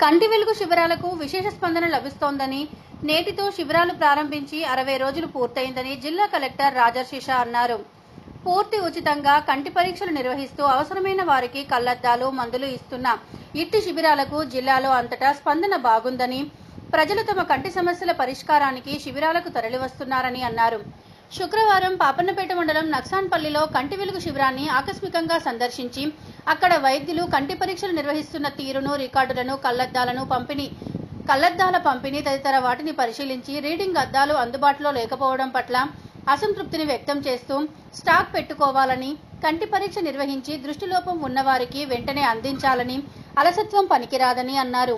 కంటి వెలుగు శిబిరాలకు విశేష స్పందన లభిస్తోందని నేటితో శిబిరాలు ప్రారంభించి అరవై రోజులు పూర్తయిందని జిల్లా కలెక్టర్ రాజర్షిష అన్నారు పూర్తి ఉచితంగా కంటి పరీక్షలు నిర్వహిస్తూ అవసరమైన వారికి కళ్లద్దాలు మందులు ఇస్తున్న ఇట్టి శిబిరాలకు జిల్లాలో అంతటా స్పందన బాగుందని ప్రజలు తమ కంటి సమస్యల పరిష్కారానికి శిబిరాలకు తరలివస్తున్నారని అన్నారు శుక్రవారం పాపన్నపేట మండలం నక్సాన్పల్లిలో కంటి వెలుగు శిబిరాన్ని ఆకస్మికంగా సందర్శించి అక్కడ వైద్యులు కంటి పరీక్షలు నిర్వహిస్తున్న తీరును రికార్డులను కళ్లద్దాలను పంపిణీ కళ్లద్దాల పంపిణీ తదితర వాటిని పరిశీలించి రీడింగ్ అద్దాలు అందుబాటులో లేకపోవడం పట్ల అసంతృప్తిని వ్యక్తం చేస్తూ స్టాక్ పెట్టుకోవాలని కంటి పరీక్ష నిర్వహించి దృష్టిలోపం ఉన్నవారికి వెంటనే అందించాలని అలసత్వం పనికిరాదని అన్నారు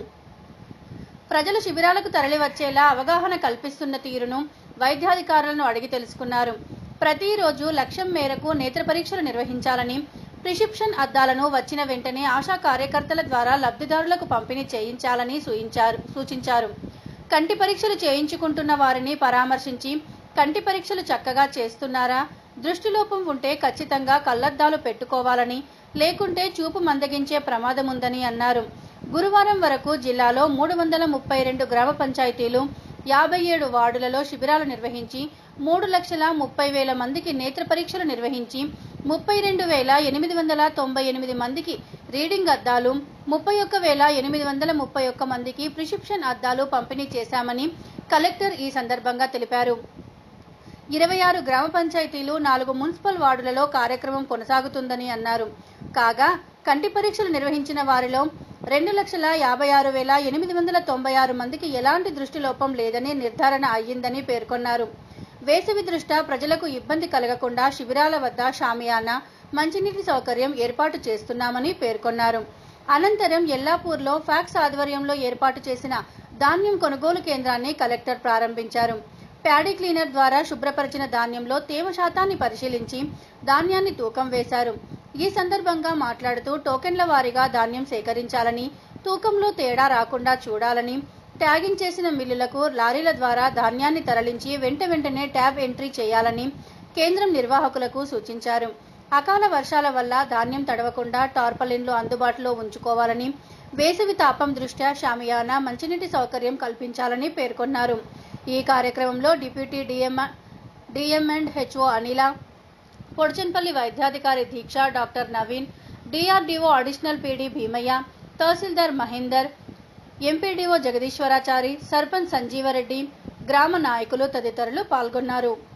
ప్రజలు శిబిరాలకు తరలివచ్చేలా అవగాహన కల్పిస్తున్న తీరును వైద్యాధికారులను అడిగి తెలుసుకున్నారు ప్రతిరోజు లక్ష్యం మేరకు నేత్ర పరీక్షలు నిర్వహించాలని ప్రిస్క్రిప్షన్ అద్దాలను వచ్చిన వెంటనే ఆశా కార్యకర్తల ద్వారా లబ్ధిదారులకు పంపిణీ చేయించాలని సూచించారు సూచించారు కంటి పరీక్షలు చేయించుకుంటున్న వారిని పరామర్శించి కంటి పరీక్షలు చక్కగా చేస్తున్నారా దృష్టిలోపం ఉంటే ఖచ్చితంగా కళ్లద్దాలు పెట్టుకోవాలని లేకుంటే చూపు మందగించే ప్రమాదం ఉందని అన్నారు గురువారం వరకు జిల్లాలో మూడు వందల ముప్పై రెండు గ్రామ పంచాయతీలు యాభై ఏడు వార్డులలో శిబిరాలు నిర్వహించి మూడు లక్షల ముప్పై వేల మందికి నేత్ర పరీక్షలు నిర్వహించి ముప్పై రెండు వేల ఎనిమిది వందల తొంభై ఎనిమిది మందికి రీడింగ్ అద్దాలు ముప్పై ఒక్క వేల ఎనిమిది వందల ముప్పై ఒక్క మందికి ప్రిస్క్రిప్షన్ అద్దాలు పంపిణీ చేశామని కలెక్టర్ ఈ సందర్భంగా తెలిపారు ఇరవై ఆరు గ్రామ పంచాయతీలు నాలుగు మున్సిపల్ వార్డులలో కార్యక్రమం కొనసాగుతుందని అన్నారు కాగా కంటి పరీక్షలు నిర్వహించిన వారిలో రెండు లక్షల యాభై ఆరు వేల ఎనిమిది వందల తొంభై ఆరు మందికి ఎలాంటి దృష్టి లోపం లేదని నిర్ధారణ అయ్యిందని పేర్కొన్నారు వేసవి దృష్ట్యా ప్రజలకు ఇబ్బంది కలగకుండా శిబిరాల వద్ద షామియానా మంచినీటి సౌకర్యం ఏర్పాటు చేస్తున్నామని పేర్కొన్నారు అనంతరం ఎల్లాపూర్లో ఫ్యాక్స్ ఆధ్వర్యంలో ఏర్పాటు చేసిన ధాన్యం కొనుగోలు కేంద్రాన్ని కలెక్టర్ ప్రారంభించారు ప్యాడీ క్లీనర్ ద్వారా శుభ్రపరిచిన ధాన్యంలో తేమ శాతాన్ని పరిశీలించి ధాన్యాన్ని తూకం వేశారు ఈ సందర్భంగా మాట్లాడుతూ టోకెన్ల వారీగా ధాన్యం సేకరించాలని తూకంలో తేడా రాకుండా చూడాలని ట్యాగింగ్ చేసిన మిల్లులకు లారీల ద్వారా ధాన్యాన్ని తరలించి వెంట వెంటనే ట్యాబ్ ఎంట్రీ చేయాలని కేంద్రం నిర్వాహకులకు సూచించారు అకాల వర్షాల వల్ల ధాన్యం తడవకుండా టార్పలిన్లు అందుబాటులో ఉంచుకోవాలని వేసవి తాపం దృష్ట్యా షామియానా మంచినీటి సౌకర్యం కల్పించాలని పేర్కొన్నారు ఈ కార్యక్రమంలో deputy DM DM and HO Anila Podichenpalli వైద్యాధికారి దీక్ష doctor Naveen DRDO additional PD Bheemaiah tahsildar Mahender MPDO Jagadeeswarachari sarpanch Sanjeevareddy గ్రామ నాయకులు తదితరులు పాల్గొన్నారు